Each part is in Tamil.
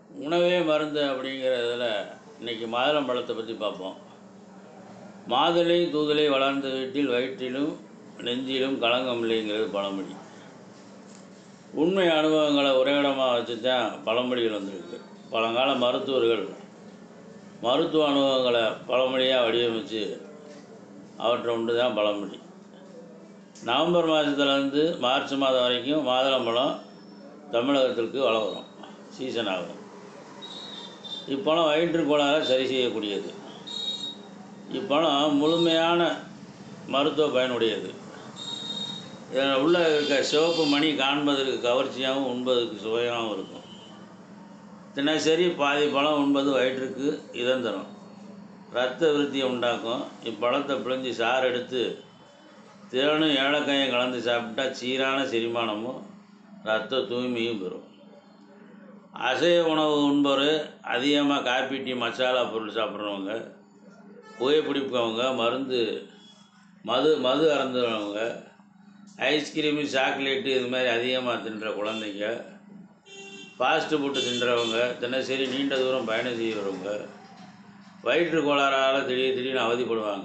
உணவே மருந்து அப்படிங்கிறதுல இன்றைக்கி மாதுளம்பழத்தை பற்றி பார்ப்போம் மாதுளை தூதலை வளர்ந்த வீட்டில் வயிற்றிலும் நெஞ்சிலும் களங்கம் இல்லைங்கிறது பழமொழி உண்மை அனுபவங்களை உரையிடமாக வச்சு தான் பழமொழிகள் வந்திருக்கு பழங்கால மருத்துவர்கள் மருத்துவ அனுபவங்களை பழமொழியாக வடிவமைச்சு அவற்றை உண்டு தான் பழமொழி நவம்பர் மாதத்துலேருந்து மார்ச் மாதம் வரைக்கும் மாதுளம்பழம் தமிழகத்திற்கு வளரும் சீசன் ஆகும் இப்பழம் வயிற்று கோளாறை சரி செய்யக்கூடியது இப்பழம் முழுமையான மருத்துவ பயனுடையது இதில் உள்ள இருக்க சிவப்பு மணி காண்பதற்கு கவர்ச்சியாகவும் உண்பதற்கு சுவையாகவும் இருக்கும் தினசரி பாதி பழம் உண்பது வயிற்றுக்கு இதம் தரும் இரத்த விருத்தியை உண்டாக்கும் இப்பழத்தை பிழிஞ்சு சாறு எடுத்து திறனும் ஏலக்காயும் கலந்து சாப்பிட்டா சீரான செரிமானமும் ரத்த தூய்மையும் பெறும் அசைவ உணவு உண்பவர் அதிகமாக காப்பி டீ மசாலா பொருள் சாப்பிட்றவங்க புகைப்பிடிப்பவங்க மருந்து மது மது அருந்துறவங்க ஐஸ்கிரீமு சாக்லேட்டு இது மாதிரி அதிகமாக தின்ற குழந்தைங்க ஃபாஸ்ட்டு ஃபுட்டு தின்றவங்க தினசரி நீண்ட தூரம் பயணம் செய்கிறவங்க வயிற்று கோளாறால் திடீர் திடீர்னு அவதிப்படுவாங்க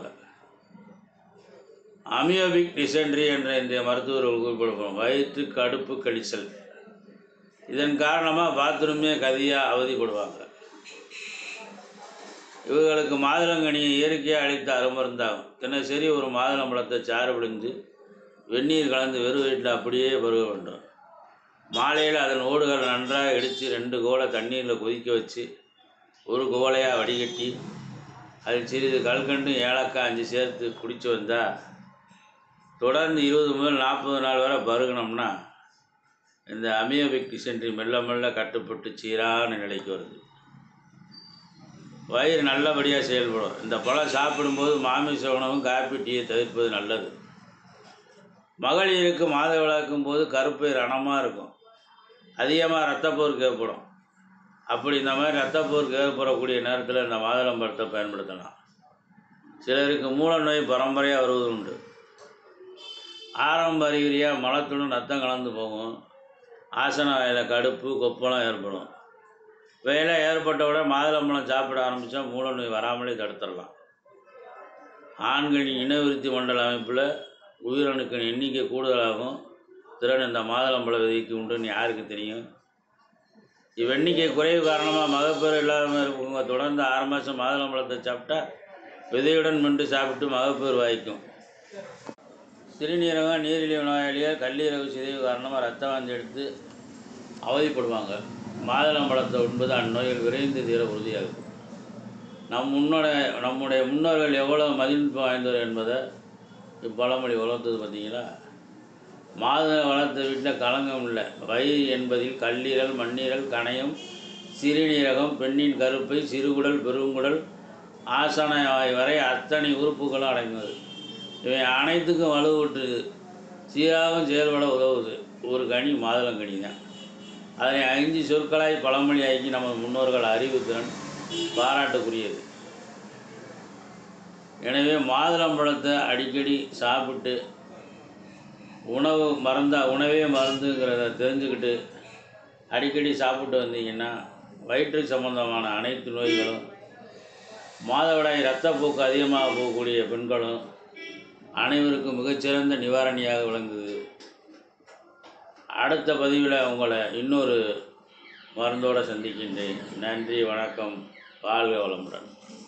அமியோபிக் டிசென்ட்ரி என்ற இன்றைய மருத்துவர்கள் குறிப்பிடப்படும் வயிற்று கடுப்பு கழிச்சல் இதன் காரணமாக பாத்ரூமே கதியாக அவதிப்படுவாங்க இவர்களுக்கு மாதுளங்கனியை இயற்கையாக அளித்த அருமருந்தாகும் தினசரி ஒரு மாதுளம்பழத்தை சாறு பிடிந்து வெந்நீர் கலந்து வெறும் வயிற்றில் அப்படியே பருக வேண்டும் மாலையில் அதன் ஓடுகள் நன்றாக இடித்து ரெண்டு கோலை தண்ணீரில் கொதிக்க வச்சு ஒரு கோலையாக வடிகட்டி அதில் சிறிது கல்கண்டு ஏலக்காய் அஞ்சு சேர்த்து குடித்து வந்தால் தொடர்ந்து இருபது முதல் நாற்பது நாள் வரை பருகினோம்னா இந்த அமியோபிக் டிசென்ட்ரி மெல்ல மெல்ல கட்டுப்பட்டு சீரான நிலைக்கு வருது வயிறு நல்லபடியாக செயல்படும் இந்த பழம் சாப்பிடும்போது மாமிச உணவும் காப்பி டீயை தவிர்ப்பது நல்லது மகளிருக்கு மாதவிளக்கும் போது கருப்பை ரணமாக இருக்கும் அதிகமாக ரத்தப்போருக்கு ஏற்படும் அப்படி இந்த மாதிரி ரத்தப்போருக்கு ஏற்படக்கூடிய நேரத்தில் இந்த மாதுளம்பழத்தை பயன்படுத்தலாம் சிலருக்கு மூல நோய் பரம்பரையாக வருவது உண்டு ஆரம்ப அறிகுறியாக மலத்துடன் ரத்தம் கலந்து போகும் ஆசன வாயில் கடுப்பு கொப்பளம் ஏற்படும் வேலை ஏற்பட்டவுடன் மாதுளம்பழம் சாப்பிட ஆரம்பித்தா மூல நோய் வராமலே தடுத்துடலாம் ஆண்களின் இனவிருத்தி மண்டல அமைப்பில் உயிரணுக்களின் எண்ணிக்கை கூடுதலாகும் திறன் இந்த மாதுளம்பழ விதைக்கு உண்டுன்னு யாருக்கு தெரியும் இவ்வெண்ணிக்கை குறைவு காரணமாக மகப்பேறு இல்லாமல் இருக்கவங்க தொடர்ந்து ஆறு மாதம் மாதுளம்பழத்தை சாப்பிட்டா விதையுடன் மென்று சாப்பிட்டு மகப்பேறு வாய்க்கும் சிறுநீரகம் நீரிழிவு நோயாளிகள் கல்லீரக சிதைவு காரணமாக ரத்த வாந்தி எடுத்து அவதிப்படுவாங்க மாதுளம்பழத்தை உண்பது அந்நோய்கள் விரைந்து தீர உறுதியாகும் நம் முன்னோட நம்முடைய முன்னோர்கள் எவ்வளோ மதிப்பு வாய்ந்தவர் என்பதை இப்பழமொழி வளர்த்தது பார்த்தீங்களா மாதுளை வளர்த்த வீட்டில் களங்கம் இல்லை வயிறு என்பதில் கல்லீரல் மண்ணீரல் கணையம் சிறுநீரகம் பெண்ணின் கருப்பை சிறுகுடல் பெருங்குடல் ஆசன வாய் வரை அத்தனை உறுப்புகளும் அடங்குவது இவை அனைத்துக்கும் வலுவூட்டுது சீராகவும் செயல்பட உதவுது ஒரு கனி மாதுளங்கனி தான் அதனை ஐந்து சொற்களாய் பழமொழியாக்கி நமது முன்னோர்கள் அறிவுத்திறன் பாராட்டுக்குரியது எனவே மாதுளம்பழத்தை அடிக்கடி சாப்பிட்டு உணவு மறந்தா உணவே மருந்துங்கிறத தெரிஞ்சுக்கிட்டு அடிக்கடி சாப்பிட்டு வந்தீங்கன்னா வயிற்று சம்பந்தமான அனைத்து நோய்களும் மாதவிடாய் இரத்தப்போக்கு அதிகமாக போகக்கூடிய பெண்களும் அனைவருக்கும் மிகச்சிறந்த நிவாரணியாக விளங்குது அடுத்த பதிவில் உங்களை இன்னொரு மருந்தோடு சந்திக்கின்றேன் நன்றி வணக்கம் வாழ்க வளமுடன்